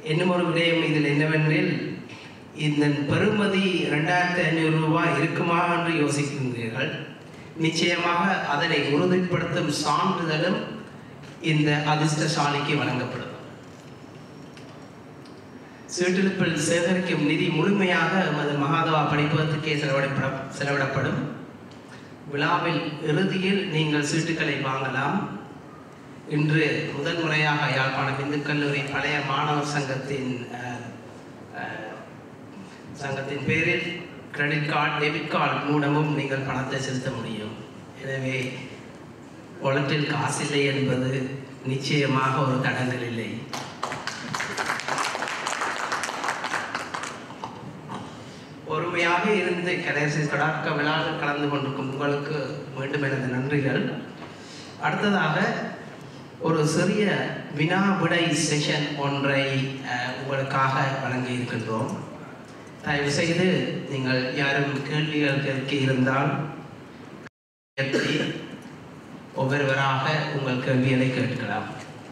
இன்னும் ஒரு விடயம் இதில் என்னவென்றில் இந்த பெறுமதி ரெண்டாயிரத்தி ஐநூறு ரூபாய் இருக்குமா என்று யோசிக்கின்றீர்கள் நிச்சயமாக அதனை உறுதிப்படுத்தும் சான்றிதழும் இந்த அதிர்ஷ்டசாலிக்கு வழங்கப்படும் சீட்டிருப்பில் சேகரிக்கும் நிதி முழுமையாக எமது மகாதவா படிப்பகத்துக்கே செலவிடப்பட செலவிடப்படும் விழாவில் இறுதியில் நீங்கள் சீட்டுகளை வாங்கலாம் இன்று முதல் முறையாக யாழ்ப்பாணம் இந்து கல்லூரி பழைய மாணவர் சங்கத்தின் அஹ், அஹ், சங்கத்தின் பேரில் கிரெடிட் கார்டு டெபிட் கார்டு மூலமும் நீங்கள் பணத்தை செலுத்த முடியும் எனவே wallet-இல் காசில்லை என்பது நிச்சயமாக ஒரு தடங்கல் இல்லை பொறுமையாக இருந்து கடைசி தொடக்க விழாவில் கலந்து கொண்டிருக்கும் உங்களுக்கு மீண்டும் எனது நன்றிகள் அடுத்ததாக ஒரு சிறிய வினா விடை செஷன் ஒன்றை அஹ், உங்களுக்காக வழங்கி இருக்கின்றோம் தயவு செய்து நீங்கள் யாரும் கேள்விகள் கேட்க இருந்தால் உயர்த்தி ஒவ்வொருவராக உங்கள் கேள்விகளை கேட்கலாம்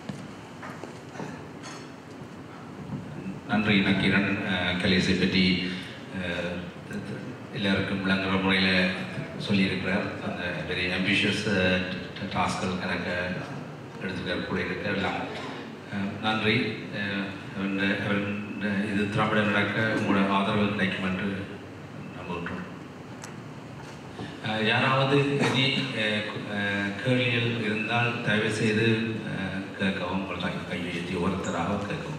நன்றி நக்கீரன் அஹ், கலேசை பற்றி அஹ், எல்லாருக்கும் விளங்குற முறையில் சொல்லியிருக்கிறார் அந்த வெரி அம்பிஷியஸ் டாஸ்கள் கணக்க எடுத்துக்கிற கூட இருக்க எல்லாம் அஹ், நன்றி அஹ், அவன் அவன் இது திராவிட நடக்க உங்களோட ஆதரவு கிடைக்கும் என்று நம்புகின்றோம் அஹ், யாராவது இனி அஹ், கு- அஹ், கேள்விகள் இருந்தால் தயவு செய்து அஹ், கேட்கவும் உங்கள் கை கையை உயர்த்தி ஒருத்தராக கேட்கவும்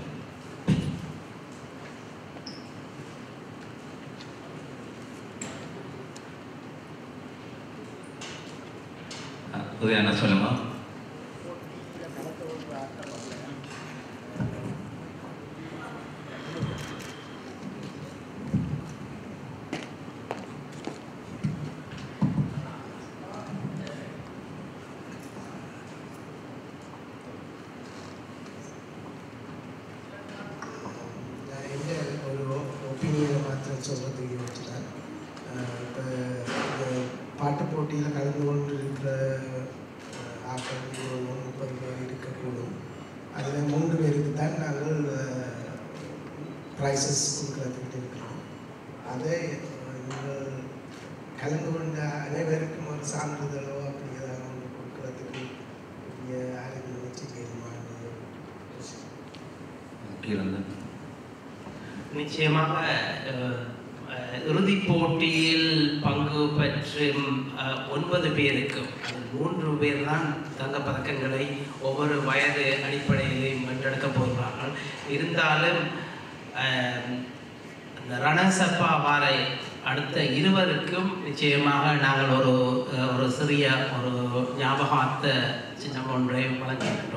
உதயா என்ன சொல்லுமா நான் எந்த ஒரு ஒப்பீனியனை மாத்திரம் சொல்கிறதுக்கு யோசிச்சேன் இப்போ பாட்டு போட்டியில் கலந்து கொண்டு இருக்கிற அஹ், ஆட்கள் இருபது முப்பது பேர் இருக்கக்கூடும் அதில் மூன்று பேருக்கு தான் நாங்கள் ப்ரைஸஸ் கொடுக்கறதுக்கு இருக்கிறோம் அதை அஹ், நீங்கள் கலந்து கொண்ட அனைவருக்கும் ஒரு சான்றிதழோ அப்படி ஏதாவது ஒன்று கொடுக்கறதுக்கு இங்கே யாருக்கு நினைச்சிருக்கீங்கன்னு கீரந்தன் நிச்சயமாக அஹ், அஹ், இறுதிப் போட்டியில் பங்கு பெற்றும் அஹ், ஒன்பது பேருக்கும் அதில் மூன்று பேர் தான் தங்கப் பதக்கங்களை ஒவ்வொரு வயது அடிப்படையிலையும் வென்றெடுக்க போகிறார்கள் இருந்தாலும் அஹ், அந்த ரணசப்பா வாரை அடுத்த இருவருக்கும் நிச்சயமாக நாங்கள் ஒரு அஹ், ஒரு சிறிய ஒரு ஞாபகார்த்த சின்னம் ஒன்றை வழங்க